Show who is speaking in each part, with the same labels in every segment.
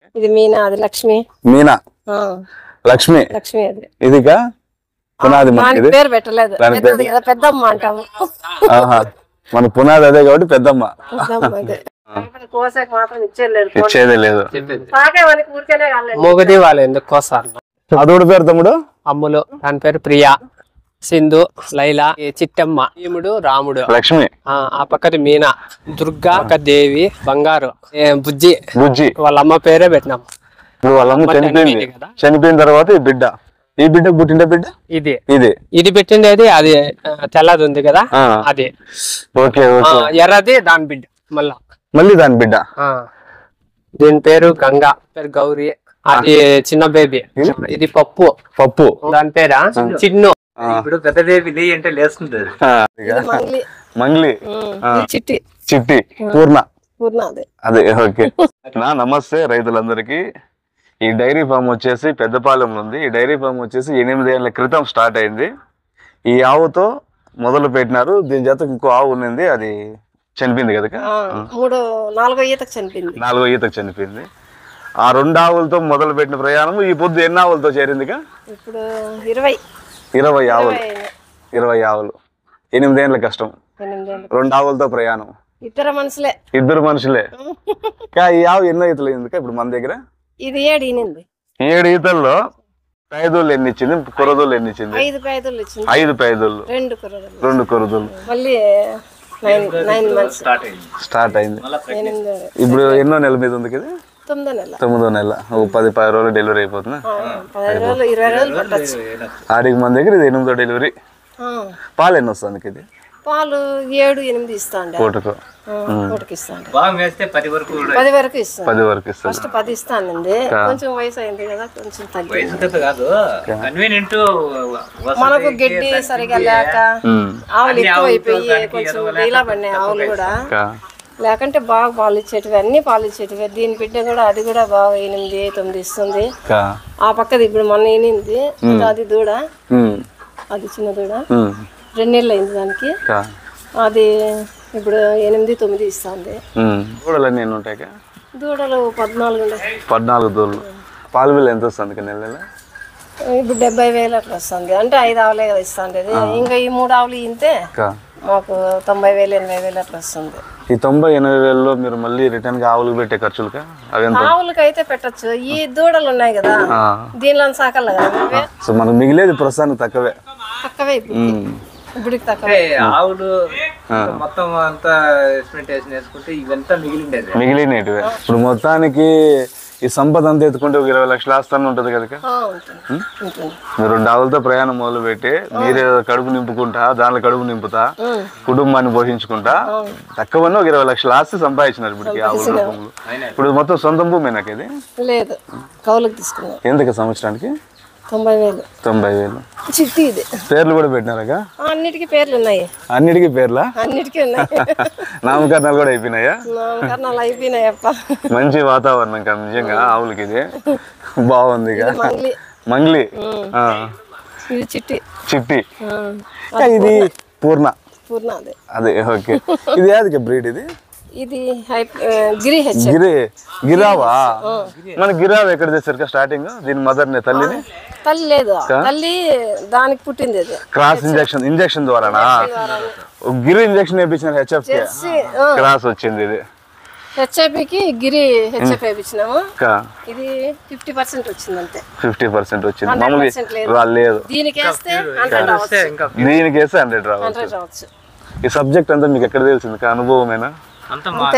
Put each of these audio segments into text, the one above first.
Speaker 1: ఇది మీనా అది లక్ష్మి
Speaker 2: మీనా
Speaker 1: ఆ,
Speaker 2: లక్ష్మి
Speaker 1: లక్ష్మి అది
Speaker 2: ఇదిగా పునాది మనకి
Speaker 1: దానికి
Speaker 2: ఇది
Speaker 1: పేరు పెట్టలేదు
Speaker 2: దానికి
Speaker 1: పెద్దది కదా పెద్దమ్మ అంటాము
Speaker 2: ఆహా మన పునాది అదే కాబట్టి పెద్దమ్మ
Speaker 1: పెద్దమ్మ అదే కోసాక మాత్రం ఇచ్చేయలేదు
Speaker 2: ఇచ్చేదే లేదు
Speaker 1: పాకే మనకి ఊరికేనే కాలేదు
Speaker 3: మూగది వాళ్ళు ఎందుకు కోసారు
Speaker 2: అదోడు పేరు తమ్ముడు
Speaker 3: అమ్ములు దాని పేరు ప్రియా సింధు లైలా ఈ చిట్టమ్మ భీముడు రాముడు
Speaker 2: లక్ష్మి
Speaker 3: ఆ ఆ పక్కన మీనా దుర్గా ఒక దేవి బంగారు ఏ, బుజ్జి
Speaker 2: బుజ్జి
Speaker 3: వాళ్ళ అమ్మ పేరే పెట్టినాం
Speaker 2: ఇప్పుడు వాళ్ళమ్మ
Speaker 3: అమ్మ
Speaker 2: చనిపోయింది
Speaker 3: చనిపోయింది కదా.
Speaker 2: చనిపోయిన తర్వాత ఈ బిడ్డ ఈ బిడ్డకు పుట్టిన బిడ్డ
Speaker 3: ఇది
Speaker 2: ఇది
Speaker 3: ఇది పెట్టిండేది అది ఆ, తెల్లది ఉంది కదా
Speaker 2: ఆ.
Speaker 3: అది
Speaker 2: ఓకే
Speaker 3: ఆ,
Speaker 2: ఓకే
Speaker 3: ఎర్రది దాని బిడ్డ మళ్ళా
Speaker 2: మళ్ళీ దాని బిడ్డ
Speaker 3: ఆ. దీని పేరు గంగా పేరు గౌరీ అది చిన్న బేబీ ఇది పప్పు
Speaker 2: పప్పు
Speaker 3: దాని పేరా చిన్ను
Speaker 2: ఆ.
Speaker 4: ఇప్పుడు పెద్ద బేబీ లే అంటే లేస్తుంటది
Speaker 2: ఆ,
Speaker 1: ఇది మంగ్లీ
Speaker 2: మంగ్లీ
Speaker 1: ఉమ్,
Speaker 2: ఆ.
Speaker 1: ఇది చిట్టి
Speaker 2: చిట్టి పూర్ణ
Speaker 1: పూర్ణ అదే
Speaker 2: అదే ఓకే నా నమస్తే రైతులందరికీ ఈ డైరీ ఫామ్ వచ్చేసి పెద్దపాలెంలో ఉంది ఈ డైరీ ఫామ్ వచ్చేసి ఎనిమిది ఏళ్ల క్రితం స్టార్ట్ అయింది ఈ ఆవుతో మొదలు పెట్టినారు దీని చేత ఇంకో ఆవు ఉన్నింది అది చనిపోయింది కదా
Speaker 1: ఆ, మూడు నాలుగో ఈతకు చనిపోయింది
Speaker 2: నాలుగో ఈతకు చనిపోయింది ఆ రెండు ఆవులతో మొదలు పెట్టిన ప్రయాణం ఈ పొద్దు ఎన్ని ఆవులతో చేరిందిగా
Speaker 1: ఇప్పుడు ఇరవై
Speaker 2: ఇరవై ఆవులు
Speaker 1: ఇరవై
Speaker 2: ఇరవై ఆవులు ఎనిమిదేళ్ల కష్టం
Speaker 1: ఎనిమిదేళ్ళు
Speaker 2: రెండు ఆవులతో ప్రయాణం
Speaker 1: ఇద్దరు మనుషులే
Speaker 2: ఇద్దరు మనుషులే కా ఈ ఆవు ఎన్నో ఈతలు అయింది ఇప్పుడు మన దగ్గర
Speaker 1: ఇది ఏడు ఈనింది
Speaker 2: ఏడు ఈతల్లో పైదోళ్ళు ఎన్ని ఇచ్చింది కురదోళ్ళు ఎన్ని ఇచ్చింది
Speaker 1: ఐదు పేదలు ఇచ్చింది
Speaker 2: ఐదు పైదోళ్ళు
Speaker 1: రెండు కుర్రలు
Speaker 2: రెండు కురదోళ్ళు
Speaker 1: మళ్ళీ నైన్ నైన్ మంత్స్
Speaker 4: స్టార్ట్ అయింది
Speaker 2: స్టార్ట్ అయింది
Speaker 1: ఎనిమిదో
Speaker 2: ఇప్పుడు ఎన్నో నెల మీద ఉంది కదా
Speaker 1: తొమ్మిదో నెల
Speaker 2: తొమ్మిదో నెల ఓ పది పది రోజులు డెలివరీ అయిపోతుందా
Speaker 1: ఆ, పదహైదు రోజులు ఇరవై రోజులు పట్టచ్చు
Speaker 2: ఆడికి మన దగ్గర ఇది ఎనిమిదో డెలివరీ పాలు ఎన్ని వస్తుంది ఇది
Speaker 1: పాలు ఏడు ఎనిమిది ఇస్తాండే
Speaker 2: పూటకు
Speaker 1: పూటకి ఇస్తాండే
Speaker 4: బాగా వేస్తే పది వరకు కూడా
Speaker 1: పది వరకు ఇస్తాను
Speaker 2: పది వరకు ఇస్తుంది
Speaker 1: ఫస్ట్ పది ఇస్తానండి కొంచెం వయసు అయింది కదా కొంచెం తగ్గింది
Speaker 4: వయసు పెద్ద కాదు కన్వీనియంట్
Speaker 1: మనకు గడ్డి సరిగా లేక ఆవులు ఎక్కువ అయిపోయి కొంచెం ఇలా పడినాయి ఆవులు కూడా లేకంటే బాగా పాలు ఇచ్చేటివి అన్ని పాలు ఇచ్చేటివి దీని బిడ్డ కూడా అది కూడా బాగా ఎనిమిది తొమ్మిది ఇస్తుంది ఆ పక్కది ఇప్పుడు మొన్న ఈనింది అది దూడ అది చిన్న దూడ రెండు నెలలు అయింది దానికి అది ఇప్పుడు ఎనిమిది తొమ్మిది ఇస్తుంది
Speaker 2: దూడలన్నీ ఎన్ని ఉంటాయి
Speaker 1: దూడలు పద్నాలుగు ఉండే
Speaker 2: పద్నాలుగు దూడలు పాల బిల్లు ఎంత వస్తుంది నెల నెల
Speaker 1: ఇప్పుడు డెబ్బై వేలు అట్లా వస్తుంది అంటే ఐదు ఆవులే కదా ఇస్తుంది అది ఇంకా ఈ మూడు ఆవులు ఇంతే
Speaker 2: అక్క,
Speaker 1: మాకు తొంభై వేలు ఎనభై వేలు అట్లా వస్తుంది
Speaker 2: ఈ తొంభై ఎనభై వేలలో మీరు మళ్ళీ రిటర్న్ గా ఆవులకు పెట్టే ఖర్చులుగా అవి ఎంత
Speaker 1: ఆవులకి అయితే పెట్టచ్చు ఈ దూడలు ఉన్నాయి కదా
Speaker 2: ఆ.
Speaker 1: దీనిలో సాకల్ల కదా ఇవే
Speaker 2: సో మనకు మిగిలేది ప్రస్తుతానికి తక్కువే
Speaker 1: తక్కువే ఇప్పుడు ఇప్పుడుకి తక్కువ
Speaker 4: ఆవులు మొత్తం అంతా ఎస్టిమేటేషన్ వేసుకుంటే ఇవంతా మిగిలిండేది
Speaker 2: మిగిలినటివే ఇప్పుడు మొత్తానికి ఈ సంపద అంతా ఎత్తుకుంటే ఒక ఇరవై లక్షల ఆస్తాను ఉంటుంది కదా
Speaker 1: ఆ, ఉంటుంది ఉంటుంది
Speaker 2: మీరు రెండు ఆవులతో ప్రయాణం మొదలు పెట్టి మీరే కడుపు నింపుకుంటా దాంట్లో కడుపు నింపుతా కుటుంబాన్ని పోషించుకుంటా తక్కువనే ఒక ఇరవై లక్షల ఆస్తి సంపాదించినారు ఇప్పుడు ఈ ఆవుల రూపంలో ఇప్పుడు మొత్తం సొంత భూమి నాకు ఇది
Speaker 1: లేదు కౌలుకి తీసుకున్నాం
Speaker 2: ఎందుకు సంవత్సరానికి
Speaker 1: తొంభై వేలు
Speaker 2: తొంభై వేలు
Speaker 1: చిట్టి ఇది
Speaker 2: పేర్లు కూడా పెట్టినారగా
Speaker 1: ఆ, అన్నిటికీ పేర్లు ఉన్నాయి
Speaker 2: అన్నిటికీ పేర్లా
Speaker 1: అన్నిటికీ ఉన్నాయి
Speaker 2: నామకరణాలు కూడా అయిపోయినాయా
Speaker 1: నామకరణాలు అయిపోయినాయి అప్ప
Speaker 2: మంచి వాతావరణం కదా నిజంగా ఆవులకి ఇది బాగుంది ఇక.
Speaker 1: మంగ్లీ
Speaker 2: మంగ్లీ ఆ.
Speaker 1: ఇది చిట్టి
Speaker 2: చిట్టి
Speaker 1: ఆ,
Speaker 2: ఇంకా ఇది పూర్ణ
Speaker 1: పూర్ణ అదే
Speaker 2: అదే ఓకే ఇది ఏది బ్రీడ్ ఇది
Speaker 1: ఇది హై ఆ, గిరి హెచ్
Speaker 2: గిరి గిరావా మన గిరావ ఎక్కడ తెచ్చారు స్టార్టింగ్ దీని మదర్ ని తల్లిని
Speaker 1: తల్లి లేదు తల్లి దానికి పుట్టింది అది
Speaker 2: క్రాస్ ఇంజెక్షన్ ఇంజెక్షన్ ద్వారానా ఒక గిరి ఇంజెక్షన్ వేయించిన హెచ్ఎఫ్ కి క్రాస్ వచ్చింది ఇది
Speaker 1: హెచ్ఐపికి గిరి హెచ్ఎఫ్ వేయించినాము
Speaker 2: ఇంకా
Speaker 1: ఇది ఫిఫ్టీ పర్సెంట్ వచ్చింది అంతే
Speaker 2: ఫిఫ్టీ పర్సెంట్ వచ్చింది
Speaker 1: హండ్రెడ్
Speaker 2: మామూలు
Speaker 1: పర్సెంట్ లేదు
Speaker 2: రా- లేదు
Speaker 1: దీనికి వేస్తే హండ్రెడ్ రావచ్చు
Speaker 4: ఇంకా
Speaker 2: దీనికి వేస్తే హండ్రెడ్ రావచ్చు
Speaker 1: హండ్రెడ్ రావచ్చు
Speaker 2: ఈ సబ్జెక్ట్ అంతా మీకు ఎక్కడ తెలిసింది కా అనుభవమేనా
Speaker 4: అంతా మాకు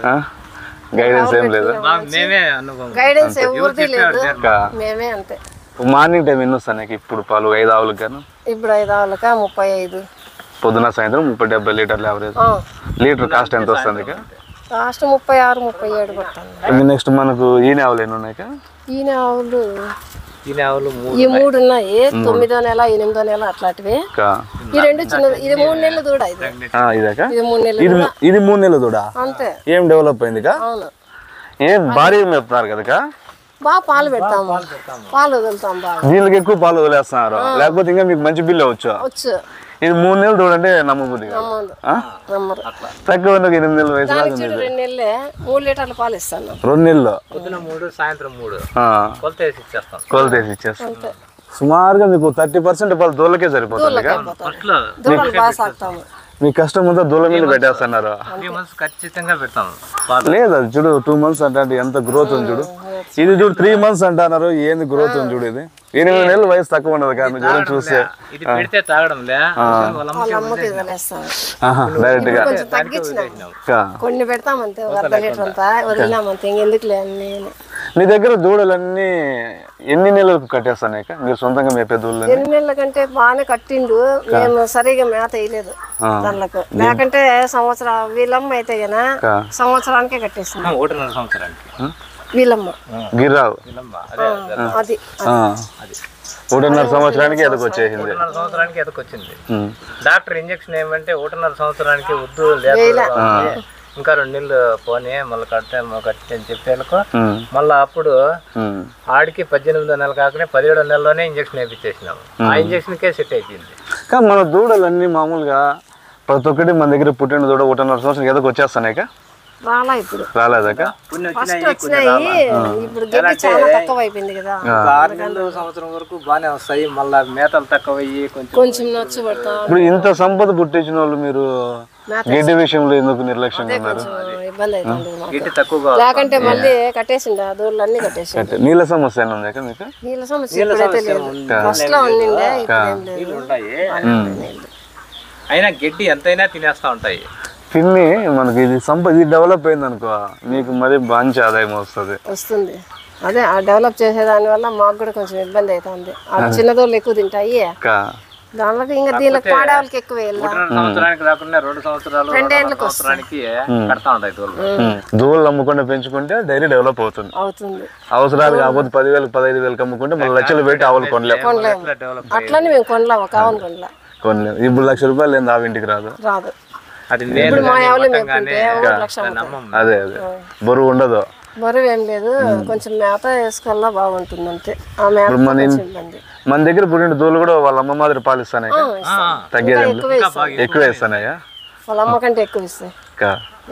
Speaker 2: గైడెన్స్ ఏం లేదా
Speaker 4: మా- మేమే అనుభవం
Speaker 1: గైడెన్స్ ఎవరిది లేదు
Speaker 2: ఇంకా
Speaker 1: మేమే అంతే
Speaker 2: మార్నింగ్ టైం ఎన్ని వస్తాయి నాకు ఇప్పుడు పాలు ఐదు ఆవులకు గాను
Speaker 1: ఇప్పుడు ఐదు ఆవులక ముప్పై ఐదు
Speaker 2: పొద్దున సాయంత్రం ముప్పై డెబ్బై లీటర్లు యావరేజ్
Speaker 1: ఆ,
Speaker 2: లీటర్ కాస్ట్ ఎంత వస్తుంది ఇక
Speaker 1: లాస్ట్ ముప్పై ఆరు ముప్పై ఏడు పడుతుంది
Speaker 2: ఇంకా నెక్స్ట్ మనకు ఈయన ఆవులు ఎన్ని ఉన్నాయి ఇక?
Speaker 1: ఈయన ఆవులు
Speaker 4: తినే ఆవులు మూడు
Speaker 1: ఈ మూడు ఉన్నాయి తొమ్మిదో నెల ఎనిమిదో నెల అట్లాంటివి
Speaker 2: ఇంకా
Speaker 1: ఈ రెండు చిన్న ఇది మూడు నెలలు దూడ ఇది
Speaker 2: ఆ, ఇదాక
Speaker 1: ఇది మూడు నెలలు
Speaker 2: ఇది ఇది మూడు నెలలు దూడా
Speaker 1: అంతే
Speaker 2: ఏం డెవలప్ అయింది ఇక
Speaker 1: అవును
Speaker 2: ఏం భారీ మేపుతున్నారు కదా ఇక?
Speaker 1: బాగా పాలు పెడతాము పాలు వదులుతాం బాగా
Speaker 2: దీనికి ఎక్కువ పాలు వదిలేస్తున్నారు లేకపోతే ఇంకా మీకు మంచి బిల్లు వచ్చు
Speaker 1: వచ్చు
Speaker 2: ఇది మూడు నెలలు చూడండి నమ్మబుద్ధి కాదు.
Speaker 1: నమ్మదు
Speaker 2: ఆ?
Speaker 1: నమ్మరు
Speaker 2: తక్కువ ఉన్న ఒక ఎనిమిది నెలల వయసు దాకా
Speaker 1: దానికి చూడు రెండు నెలలే మూడు లీటర్ల పాలు ఇస్తాను
Speaker 2: రెండు నెలలు
Speaker 4: పొద్దున మూడు సాయంత్రం మూడు
Speaker 2: ఆ,
Speaker 4: కొలత వేసి ఇచ్చేస్తాం
Speaker 2: కొలత వేసి ఇచ్చేస్తాం సుమారుగా మీకు థర్టీ పర్సెంట్ పాలు దూలకే సరిపోతుంది ఇక.
Speaker 4: ఫస్ట్లో
Speaker 1: దూడలు బాగా సాగుతాము
Speaker 2: మీ కష్టం అంతా దూల మీద పెట్టేస్తున్నారు
Speaker 4: త్రీ మంత్స్ ఖచ్చితంగా పెడతాం పాలు
Speaker 2: లేదు అది చూడు టూ మంత్స్ అంటే ఎంత గ్రోత్ ఉంది చూడు ఇది చూడు త్రీ మంత్స్ అంటున్నారు ఏంది గ్రోత్ ఉంది చూడు ఇది ఎనిమిది నెలలు వయసు తక్కువ ఉండదు కానీ చూడండి చూస్తే
Speaker 4: ఇది పెడితే తాగడం లే వాళ్ళ
Speaker 1: వాళ్ళ అమ్మకి వదిలేస్తాము
Speaker 2: డైరెక్ట్ గా
Speaker 1: కొంచెం తగ్గించినాం
Speaker 2: కా.
Speaker 1: కొన్ని పెడతామంతే ఒక అర్ధ లీటర్ అంతా వదిలినామంతే ఇంకెందుకులే అన్ని అని.
Speaker 2: నీ దగ్గర దూడలన్నీ ఎన్ని నెలలకు కట్టేస్తాను ఇక మీరు సొంతంగా మేపే దూడలని
Speaker 1: ఎన్ని నెలల కంటే బాగానే కట్టిండు మేము సరిగా మేత వేయలేదు దానికి లేకంటే సంవత్సరం వీళ్ళమ్మ అయితే గన
Speaker 2: కా.
Speaker 1: సంవత్సరానికే కట్టేసింది
Speaker 4: ఒకటిన్నర సంవత్సరానికి
Speaker 1: వీళ్ళమ్మ
Speaker 2: గిర్రావు
Speaker 4: విలమ్మ. అదే అదే.
Speaker 1: అది
Speaker 2: ఆ. ఒకటిన్నర సంవత్సరానికి ఎదకొచ్చేసింది
Speaker 4: ఒకటిన్నర సంవత్సరానికి ఎదకొచ్చింది
Speaker 2: ఉమ్.
Speaker 4: డాక్టర్ ఇంజక్షన్ ఏమంటే ఒకటిన్నర సంవత్సరానికి వద్దు లేదు ఇంకా రెండు నెలలు పోనీ మళ్ళీ కడితే కట్టి అని చెప్పేందుకు
Speaker 2: ఉమ్.
Speaker 4: మళ్ళీ అప్పుడు
Speaker 2: ఉమ్.
Speaker 4: ఆడికి పద్దెనిమిదో నెల కాకుండా పదిహేడో నెలలోనే ఇంజక్షన్ వేయించేసినాము ఆ ఇంజక్షన్కే సెట్ అయిపోయింది
Speaker 2: కానీ మన దూడలన్నీ మామూలుగా ప్రతి ఒక్కటి మన దగ్గర పుట్టిన దూడ ఒకటిన్నర సంవత్సరం ఎదకు వచ్చేస్తాయి ఇక
Speaker 1: రాలా ఇప్పుడు
Speaker 2: రాలేదాక
Speaker 4: కొన్ని
Speaker 1: ఫస్ట్ వచ్చినాయి ఇప్పుడు గడ్డి చాలా తక్కువ అయిపోయింది కదా
Speaker 4: ఒక ఆరు నెలలు సంవత్సరం వరకు బాగానే వస్తాయి మళ్ళీ మేతలు తక్కువ అయ్యి కొంచెం
Speaker 1: కొంచెం నచ్చు పడతా
Speaker 2: ఇప్పుడు ఇంత సంపద పుట్టించిన వాళ్ళు మీరు గడ్డి విషయంలో ఎందుకు నిర్లక్ష్యంగా ఉన్నారు
Speaker 1: కొంచెం ఇబ్బంది అవుతుంది మాకు
Speaker 4: గిట్టి తక్కువగా
Speaker 1: లేకంటే మళ్ళీ కట్టేసిండు ఆ దూడలు అన్నీ కట్టేసిండు
Speaker 2: అంటే నీళ్ళ సమస్య ఏమైనా ఉందా ఇక మీకు
Speaker 1: నీళ్ళ సమస్య ఇప్పుడైతే లేదు ఫస్ట్ లో ఉండిండే ఇప్పుడు ఏం లేదు
Speaker 4: ఉంటాయి
Speaker 1: నీళ్ళు.
Speaker 4: అయినా గడ్డి ఎంతైనా తినేస్తా ఉంటాయి
Speaker 2: తిని మనకి ఇది సంపద ఇది డెవలప్ అయింది అనుకో మీకు మరి మంచి ఆదాయం వస్తుంది
Speaker 1: వస్తుంది అదే ఆ డెవలప్ చేసేదాని వల్ల మాకు కూడా కొంచెం ఇబ్బంది అవుతుంది ఆ చిన్న దూడలు ఎక్కువ తింటాయి
Speaker 2: కా
Speaker 1: దానిలోకి ఇంకా దీనికి పాడేవాళ్ళకి ఎక్కువ వెళ్ళా
Speaker 4: ఒకటిన్నర సంవత్సరానికి రాకుండా రెండు సంవత్సరాలు
Speaker 1: రెండేళ్ళకి
Speaker 4: సంవత్సరానికి కడతా ఉంటాయి తోలు
Speaker 2: దూడలు అమ్ముకుంటే పెంచుకుంటే డైరీ డెవలప్ అవుతుంది
Speaker 1: అవుతుంది
Speaker 2: అవసరాలు కాకపోతే పదివేలకు పదహైదు వేలకు అమ్ముకుంటే మళ్ళీ లక్షలు పెట్టి ఆవులు కొనలేము
Speaker 1: కొనలేము
Speaker 4: డెవలప్
Speaker 1: అట్లని మేము కొనలేము కావని కొనలే
Speaker 2: కొనలేము ఇప్పుడు లక్ష రూపాయలు ఏంది ఆ ఇంటికి రాదు
Speaker 1: రాదు
Speaker 4: అది నేను
Speaker 1: ఇప్పుడు మా ఆవులు మేపుకుంటే ఒక లక్ష అమ్ముతాం.
Speaker 4: నమ్మం
Speaker 2: అదే అదే బరువు ఉండదు
Speaker 1: బరువు ఏం లేదు కొంచెం మేత వేసుకోవాలా బాగుంటుంది అంతే ఆ మేత
Speaker 2: మన
Speaker 1: కొంచెం ఇబ్బంది
Speaker 2: మన దగ్గర పుట్టిన దూడలు కూడా వాళ్ళ అమ్మ మాదిరి పాలు ఇస్తానే తగ్గేది
Speaker 1: ఎక్కువ ఇస్తాం
Speaker 2: ఎక్కువ ఇస్తానయ్యా
Speaker 1: వాళ్ళ అమ్మ కంటే ఎక్కువ ఇస్తాయి
Speaker 2: కా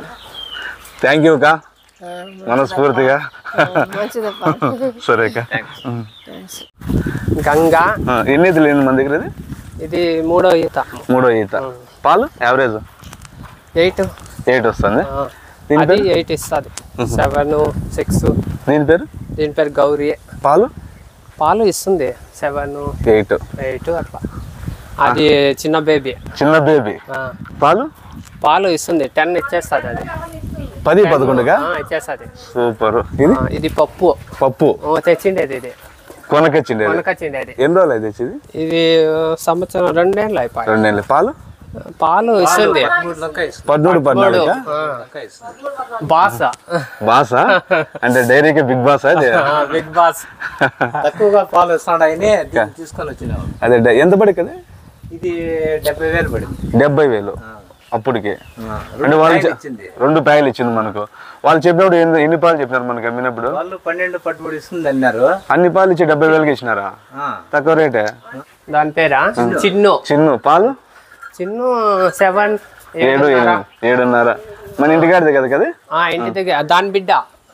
Speaker 2: థ్యాంక్ యూ కా
Speaker 1: ఆ,
Speaker 2: మనస్ఫూర్తిగా
Speaker 1: మంచిదప్ప
Speaker 2: సరే కా
Speaker 1: థ్యాంక్స్
Speaker 3: గంగా
Speaker 2: ఆ, ఎన్ని ఈతలు ఎన్ని మన దగ్గర ఇది
Speaker 3: ఇది మూడో ఈత
Speaker 2: మూడో ఈత పాలు యావరేజ్
Speaker 3: ఎయిట్
Speaker 2: ఎయిట్ వస్తుంది
Speaker 3: అది ఎయిట్ ఇస్తుంది సెవెన్ సిక్స్
Speaker 2: దీని పేరు
Speaker 3: దీని పేరు గౌరీ
Speaker 2: పాలు
Speaker 3: పాలు ఇస్తుంది సెవెన్
Speaker 2: ఎయిట్
Speaker 3: ఎయిట్ అట్లా అది చిన్న బేబీ
Speaker 2: చిన్న బేబీ పాలు
Speaker 3: పాలు ఇస్తుంది టెన్ ఇచ్చేస్తుంది అది
Speaker 2: పది పదకొండుగా
Speaker 3: ఆ, ఇచ్చేస్తుంది
Speaker 2: సూపర్ ఇది
Speaker 3: ఆ, ఇది పప్పు
Speaker 2: పప్పు
Speaker 3: ఓ, తెచ్చిండేది ఇది
Speaker 2: కొనకొచ్చిండేది
Speaker 3: కొనకొచ్చిండేది
Speaker 2: ఎన్ని రోజులు అయితే తెచ్చింది
Speaker 3: ఇది సంవత్సరం రెండేళ్ళు అయిపోయి
Speaker 2: రెండు నెలలు పాలు
Speaker 3: పాలు ఇస్తుంది
Speaker 4: మూడు లెక్క ఇస్తుంది
Speaker 2: పద్మూడు పద్నాలుగు
Speaker 4: లెక్క ఇస్తుంది
Speaker 3: బాస
Speaker 2: బాసా అంటే డైరీకి బిగ్ బాస్ అది
Speaker 3: బిగ్ బాస్
Speaker 4: తక్కువగా పాలు ఇస్తాడని దీన్ని తీసుకొని వచ్చినాము
Speaker 2: అదే డ- ఎంత పడి కదా
Speaker 4: ఇది డెబ్బై వేలు పడింది
Speaker 2: డెబ్బై వేలు అప్పటికి అంటే
Speaker 4: రెండు
Speaker 2: వాళ్ళు
Speaker 4: ప్యాకెట్
Speaker 2: చె-
Speaker 4: ఇచ్చింది
Speaker 2: రెండు ప్యాకెలు ఇచ్చింది మనకు వాళ్ళు చెప్పినప్పుడు ఎన్ని ఎన్ని పాలు చెప్పినారు మనకి అమ్మినప్పుడు
Speaker 4: వాళ్ళు పన్నెండు పట్టుబడి ఇస్తుంది అన్నారు
Speaker 2: అన్ని పాలు ఇచ్చి డెబ్బై వేలకి ఇచ్చినారా
Speaker 4: ఆ.
Speaker 2: తక్కువ రేటే
Speaker 3: దాని పేరా చిన్ను
Speaker 2: చిన్ను పాలు
Speaker 3: చిన్ను సెవెన్
Speaker 2: ఏడు ఎనిమిది ఏడున్నర మన ఇంటికాడిది కదా కదా
Speaker 3: ఇంటి దగ్గర దాని బిడ్డ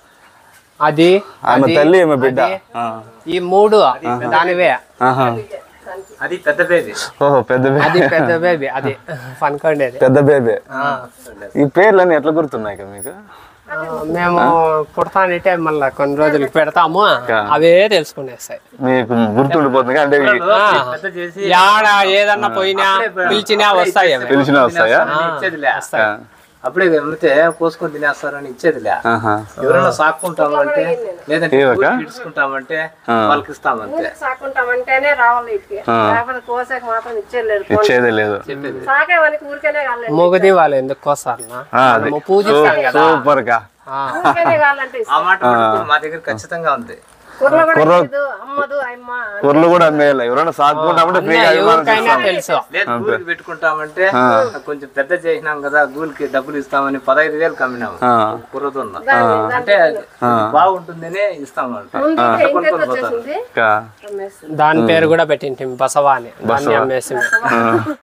Speaker 3: అది
Speaker 2: ఆమె
Speaker 3: అది,
Speaker 2: తల్లి ఆమె బిడ్డ
Speaker 3: అది,
Speaker 2: ఆ.
Speaker 3: ఈ మూడు దానివే
Speaker 2: ఆహా.
Speaker 4: అది పెద్ద బేబీ
Speaker 2: ఓహో పెద్ద బే-
Speaker 3: అది పెద్ద బేబీ అది పనుకోండేది
Speaker 2: పెద్ద బేబే ఈ పేర్లన్నీ ఎట్లా గుర్తున్నాయి కదా మీకు
Speaker 3: ఆ, మేము పుడతానంటే మళ్ళీ కొన్ని రోజులకి పెడతాము అవే తెలుసుకునేస్తాయి
Speaker 2: మీకు గుర్తుండిపోతుంది కదా? అంటే ఈ-
Speaker 4: పెద్ద చేసి
Speaker 3: యాడ ఏదన్నా పోయినా పిలిచినా వస్తాయి అవి
Speaker 2: తెలిసిన వస్తాయా
Speaker 4: ఇచ్చేదిలే
Speaker 3: వస్తాయి.
Speaker 4: అప్పుడే వెళ్తే కోసుకొని తినేస్తారని ఇచ్చేదిలే
Speaker 2: ఆహా.
Speaker 4: ఎవరైనా సాక్కుంటాము అంటే లేదంటే
Speaker 2: ఏవక్క?
Speaker 4: ఊరికి ఇడుచుకుంటామంటే వాళ్ళకి ఇస్తామంతే
Speaker 1: సాకుంటామంటేనే రావాలి ఇటుకి లేకపోతే కోసాక మాత్రం ఇచ్చేయలేరు
Speaker 2: ఇచ్చేదే లేదు
Speaker 1: సాకే వానికి ఊరికేనే కావాలి
Speaker 3: మూగది వాళ్ళు ఎందుకు కోసారనా
Speaker 2: ఆ, అది
Speaker 3: మనము పూజిస్తాం కదా
Speaker 2: సూపర్ గా
Speaker 3: ఆ,
Speaker 1: ఊరికేనే కావాలంటే
Speaker 4: ఆ మాట మటుకు మా దగ్గర ఖచ్చితంగా ఉంది
Speaker 1: కుర్ర కూడా లేదు అమ్మదు అమ్మ
Speaker 2: కూరలు కూడా అమ్మేయాలి ఎవరైనా సాగుకుంటామంటే ఫ్రీగా అభిమానం
Speaker 3: ఎవరికైనా తెలుసు
Speaker 4: లేదు గూలికి పెట్టుకుంటామంటే కొంచెం పెద్ద చేసినాం కదా గూలికి డబ్బులు ఇస్తామని పదహైదు వేలు కమ్మినాము
Speaker 2: ఆ.
Speaker 4: కుర్రతున్నా అంటే అది బాగుంటుందనే ఇస్తామంట
Speaker 1: ముందు ఇంటికి వచ్చేసింది
Speaker 2: కా.
Speaker 1: అమ్మేస్తుంది.
Speaker 3: దాని పేరు కూడా పెట్టింటి బసవా అని దాన్ని అమ్మేసి